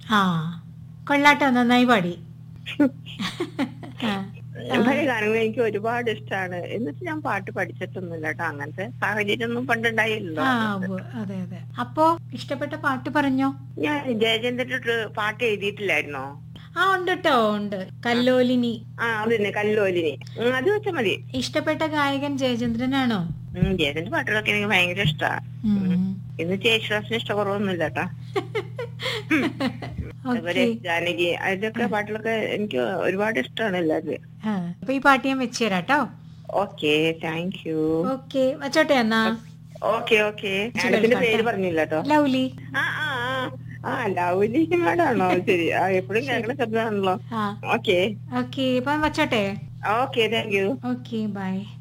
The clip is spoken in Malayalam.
ആ കൊള്ളാട്ടോ നന്നായി പാടി ആ, പഴയ ഗാനങ്ങൾ എനിക്ക് ഒരുപാട് ഇഷ്ടമാണ് എന്നിട്ട് ഞാൻ പാട്ട് പഠിച്ചിട്ടൊന്നുമില്ല കേട്ടോ അങ്ങനത്തെ സാഹചര്യം ഒന്നും പണ്ടുണ്ടായില്ലല്ലോ ആ ഉവ്വ്. അതെ അതെ അപ്പോ ഇഷ്ടപ്പെട്ട പാട്ട് പറഞ്ഞോ ഞാൻ ജയചന്ദ്രന്റെ പാട്ട് എഴുതിയിട്ടില്ലായിരുന്നോ ആ ഉണ്ട് കേട്ടോ ഉണ്ട് കല്ലോലിനി ആ അതന്നെ കല്ലോലിനി ഉം, അത് വെച്ചാൽ മതി ഇഷ്ടപ്പെട്ട ഗായകൻ ജയചന്ദ്രനാണോ ഉം, ജയചന്ദ്രന്റെ പാട്ടുകളൊക്കെ എനിക്ക് ഭയങ്കര ഇഷ്ടമാണ് ഉം. ഇന്ന് ചേശുദാസിന് ഇഷ്ടക്കുറവൊന്നുമില്ല കേട്ടോ അതുപോലെ ഓക്കെ ജാനകി അതിലൊക്കെ പാട്ടുകളൊക്കെ എനിക്ക് ഒരുപാട് ഇഷ്ടമാണ് എല്ലാവരും ആ, അപ്പൊ ഈ പാട്ട് ഞാൻ വെച്ചു തരാം കേട്ടോ ഓക്കെ താങ്ക് യു ഓക്കെ വച്ചോട്ടെ എന്നാ ഓക്കെ ഓക്കെ മാഡത്തിന്റെ പേര് പറഞ്ഞില്ല കേട്ടോ ലൗലി ആ ആ ആ. ആ ലൗലി മാഡാണോ ശരി ആ എപ്പോഴും കേൾക്കുന്ന ശബ്ദമാണല്ലോ ആ ഓക്കെ ഓക്കെ ഇപ്പൊ വച്ചോട്ടെ okay thank you okay by